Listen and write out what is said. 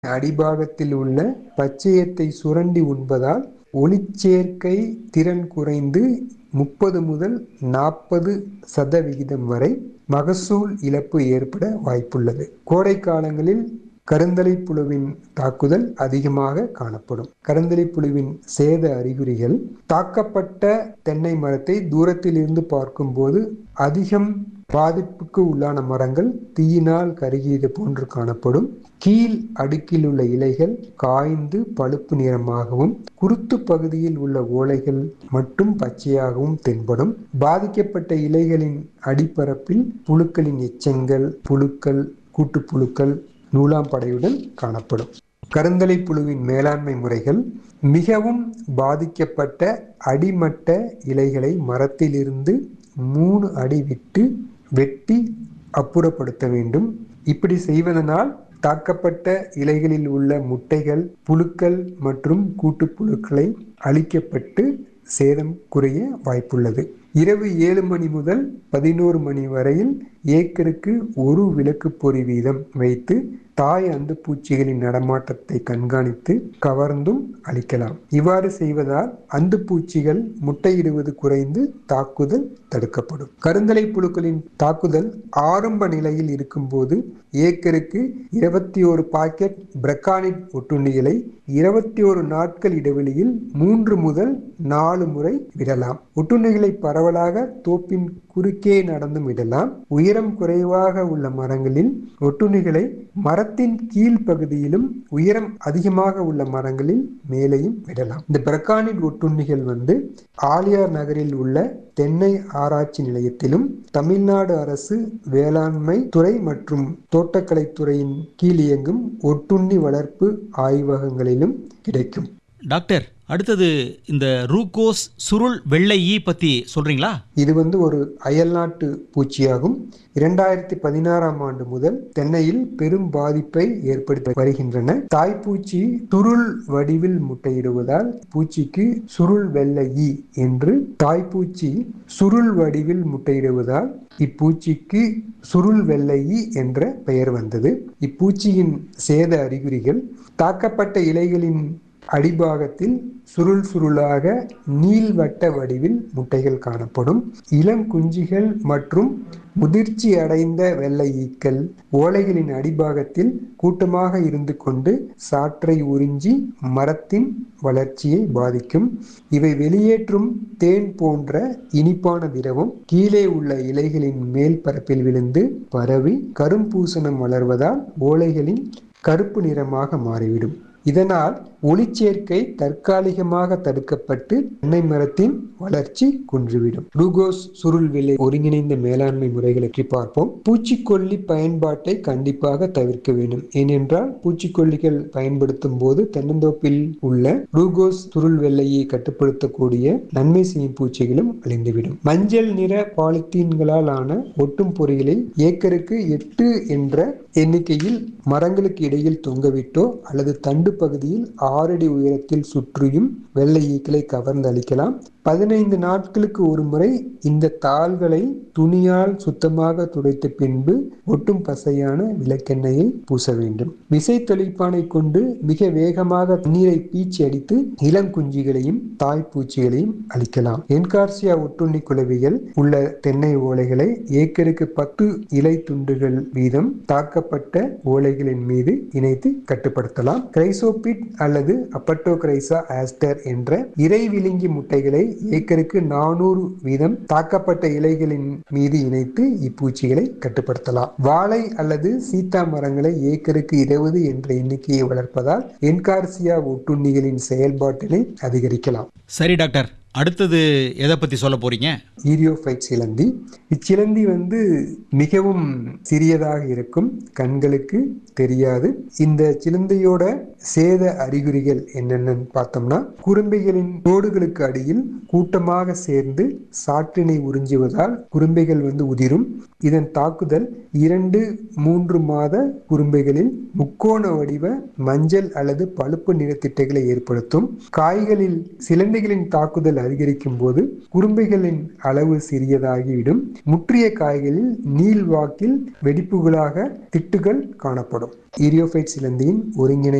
அடிபாகத்தில் உள்ள பச்சையத்தை சுரண்டி உண்பதால் ஒளிச்சேர்க்கை திறன் குறைந்து முப்பது முதல் நாற்பது சதவிகிதம் வரை மகசூல் இழப்பு ஏற்பட வாய்ப்புள்ளது கோடை காலங்களில் கருந்தலை புழுவின் தாக்குதல் அதிகமாக காணப்படும் கருந்தலை புழுவின் சேத அறிகுறிகள் தாக்கப்பட்ட தென்னை மரத்தை தூரத்தில் இருந்து பார்க்கும்போது அதிகம் பாதிப்புக்கு உள்ளான மரங்கள் தீயினால் கருகியது போன்று காணப்படும் கீழ் அடுக்கில் உள்ள இலைகள் காய்ந்து பழுப்பு நிறமாகவும் குருத்து பகுதியில் உள்ள ஓலைகள் மட்டும் பச்சையாகவும் தென்படும் பாதிக்கப்பட்ட இலைகளின் அடிப்பரப்பில் புழுக்களின் எச்சங்கள் புழுக்கள் கூட்டுப்புழுக்கள் நூலாம்படையுடன் காணப்படும் கருந்தலை புழுவின் மேலாண்மை முறைகள் மிகவும் பாதிக்கப்பட்ட அடிமட்ட இலைகளை மரத்திலிருந்து மூணு அடி விட்டு வெட்டி அப்புறப்படுத்த வேண்டும் இப்படி செய்வதனால் தாக்கப்பட்ட இலைகளில் உள்ள முட்டைகள் புழுக்கள் மற்றும் கூட்டுப்புழுக்களை அழிக்கப்பட்டு சேதம் குறைய வாய்ப்புள்ளது இரவு ஏழு மணி முதல் பதினோரு மணி வரையில் ஏக்கருக்கு ஒரு விளக்கு பொறி வீதம் வைத்து தாய் அந்து பூச்சிகளின் நடமாட்டத்தை கண்காணித்து கவர்ந்தும் அளிக்கலாம் இவ்வாறு செய்வதால் அந்து பூச்சிகள் முட்டையிடுவது குறைந்து தாக்குதல் தடுக்கப்படும் கருந்தலை புழுக்களின் தாக்குதல் ஆரம்ப நிலையில் இருக்கும்போது ஏக்கருக்கு இருபத்தி ஒரு பாக்கெட் பிரக்கானிட் ஒட்டுண்ணிகளை இருபத்தி ஒரு நாட்கள் இடைவெளியில் மூன்று முதல் நாலு முறை விடலாம் ஒட்டுண்ணிகளை பரவலாக தோப்பின் குறுக்கே நடந்தும் விடலாம் உயரம் குறைவாக உள்ள மரங்களில் ஒட்டுண்ணிகளை மரத்தின் கீழ் பகுதியிலும் உயரம் அதிகமாக உள்ள மரங்களில் மேலேயும் விடலாம் இந்த பிரக்கானிட் ஒட்டுண்ணிகள் வந்து ஆலியார் நகரில் உள்ள தென்னை ஆராய்ச்சி நிலையத்திலும் தமிழ்நாடு அரசு வேளாண்மை துறை மற்றும் தோட்டக்கலைத்துறையின் கீழ் இயங்கும் ஒட்டுண்ணி வளர்ப்பு ஆய்வகங்களிலும் கிடைக்கும் டாக்டர் அடுத்தது இந்த ரூகோஸ் சுருள் வெள்ளை ஈ பத்தி சொல்றீங்களா இது வந்து ஒரு அயல்நாட்டு பூச்சியாகும் இரண்டாயிரத்தி பதினாறாம் ஆண்டு முதல் தென்னையில் பெரும் பாதிப்பை ஏற்படுத்தி வருகின்றன தாய்ப்பூச்சி சுருள் வடிவில் முட்டையிடுவதால் பூச்சிக்கு சுருள் வெள்ளை ஈ என்று தாய்ப்பூச்சி சுருள் வடிவில் முட்டையிடுவதால் இப்பூச்சிக்கு சுருள் வெள்ளை ஈ என்ற பெயர் வந்தது இப்பூச்சியின் சேத அறிகுறிகள் தாக்கப்பட்ட இலைகளின் அடிபாகத்தில் சுருள் சுருளாக நீள்வட்ட வடிவில் முட்டைகள் காணப்படும் இளங்குஞ்சிகள் மற்றும் முதிர்ச்சி அடைந்த வெள்ளை ஈக்கள் ஓலைகளின் அடிபாகத்தில் கூட்டமாக இருந்து கொண்டு சாற்றை உறிஞ்சி மரத்தின் வளர்ச்சியை பாதிக்கும் இவை வெளியேற்றும் தேன் போன்ற இனிப்பான திரவம் கீழே உள்ள இலைகளின் மேல் பரப்பில் விழுந்து பரவி கரும்பூசணம் வளர்வதால் ஓலைகளின் கருப்பு நிறமாக மாறிவிடும் இதனால் ஒளிச்சேர்க்கை தற்காலிகமாக தடுக்கப்பட்டு தென்னை மரத்தின் வளர்ச்சி குன்றுவிடும் ரூகோஸ் சுருள் விலை ஒருங்கிணைந்த மேலாண்மை முறைகளை பற்றி பார்ப்போம் பூச்சிக்கொல்லி பயன்பாட்டை கண்டிப்பாக தவிர்க்க வேண்டும் ஏனென்றால் பூச்சிக்கொல்லிகள் பயன்படுத்தும் போது தென்னந்தோப்பில் உள்ள ரூகோஸ் சுருள் வெள்ளையை கட்டுப்படுத்தக்கூடிய நன்மை செய்யும் பூச்சிகளும் அழிந்துவிடும் மஞ்சள் நிற பாலித்தீன்களால் ஆன ஒட்டும் பொறிகளை ஏக்கருக்கு எட்டு என்ற எண்ணிக்கையில் மரங்களுக்கு இடையில் தொங்கவிட்டோ அல்லது தண்டு பகுதியில் ஆறடி உயரத்தில் சுற்றியும் வெள்ளை ஈக்களை கவர்ந்து அளிக்கலாம் பதினைந்து நாட்களுக்கு ஒரு முறை இந்த தாள்களை துணியால் சுத்தமாக துடைத்த பின்பு ஒட்டும் பசையான விளக்கெண்ணெயை பூச வேண்டும் விசை தெளிப்பானை கொண்டு மிக வேகமாக நீரை பீச்சி அடித்து இளங்குஞ்சிகளையும் தாய்ப்பூச்சிகளையும் அளிக்கலாம் என்கார்சியா ஒட்டுண்ணி குளவிகள் உள்ள தென்னை ஓலைகளை ஏக்கருக்கு பத்து இலை துண்டுகள் வீதம் தாக்கப்பட்ட ஓலைகளின் மீது இணைத்து கட்டுப்படுத்தலாம் கிரைசோபிட் அல்லது அப்பட்டோகிரைசா ஆஸ்டர் என்ற இறை விழுங்கி முட்டைகளை ஏக்கருக்கு நானூறு வீதம் தாக்கப்பட்ட இலைகளின் மீது இணைத்து இப்பூச்சிகளை கட்டுப்படுத்தலாம் வாழை அல்லது சீத்தா மரங்களை ஏக்கருக்கு இருபது என்ற எண்ணிக்கையை வளர்ப்பதால் என்கார்சியா ஒட்டுண்ணிகளின் செயல்பாட்டினை அதிகரிக்கலாம் சரி டாக்டர் அடுத்தது எதை பத்தி சொல்ல போறீங்க ஈரியோஃபைட் சிலந்தி இச்சிலந்தி வந்து மிகவும் சிறியதாக இருக்கும் கண்களுக்கு தெரியாது இந்த சிலந்தியோட சேத அறிகுறிகள் என்னென்னு பார்த்தோம்னா குரும்பைகளின் தோடுகளுக்கு அடியில் கூட்டமாக சேர்ந்து சாற்றினை உறிஞ்சுவதால் குரும்பைகள் வந்து உதிரும் இதன் தாக்குதல் இரண்டு மூன்று மாத குரும்பைகளில் முக்கோண வடிவ மஞ்சள் அல்லது பழுப்பு நிறத்திட்டைகளை ஏற்படுத்தும் காய்களில் சிலந்தைகளின் தாக்குதல் அதிகரிக்கும் போது குரும்பைகளின் அளவு சிறியதாகிவிடும் முற்றிய காய்களில் நீள்வாக்கில் வெடிப்புகளாக திட்டுகள் காணப்படும் ஈரியோஃபைட் சிலந்தியின் ஒருங்கிணை